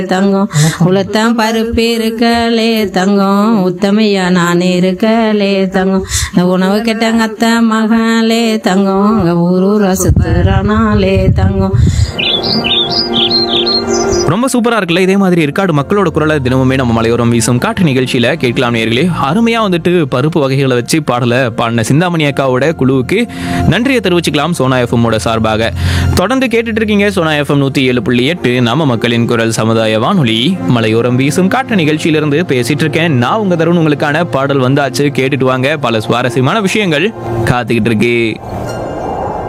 தங்கம் உளத்தான் பருப்பு இருக்கலே தங்கம் உத்தமையா நான் இருக்கலே தங்கம் இந்த உணவு கெட்டங்க அத்தை மகளே தங்கம் அங்க ஊர் ஊரா சுத்துறானாலே தங்கம் ரொம்ப சூப்பரா இருக்குல்ல இதே மாதிரி இருக்காடு மக்களோட குரலை தினமுமே நம்ம மலையோரம் வீசும் காட்டு நிகழ்ச்சியில கேட்கலாம் நேர்களே அருமையா வந்துட்டு பருப்பு வகைகளை வச்சு பாடல பாடின சிந்தாமணி அக்காவோட குழுவுக்கு நன்றியை தெரிவிச்சுக்கலாம் சோனா எஃப்எம்மோட சார்பாக தொடர்ந்து கேட்டுட்டு இருக்கீங்க சோனா எஃப்எம் நூத்தி ஏழு புள்ளி எட்டு நம்ம மக்களின் குரல் சமுதாய வானொலி மலையோரம் வீசும் காட்டு நிகழ்ச்சியிலிருந்து பேசிட்டு இருக்கேன் நான் உங்க தருண் உங்களுக்கான பாடல் வந்தாச்சு கேட்டுட்டு வாங்க பல சுவாரஸ்யமான விஷயங்கள் காத்துக்கிட்டு இருக்கு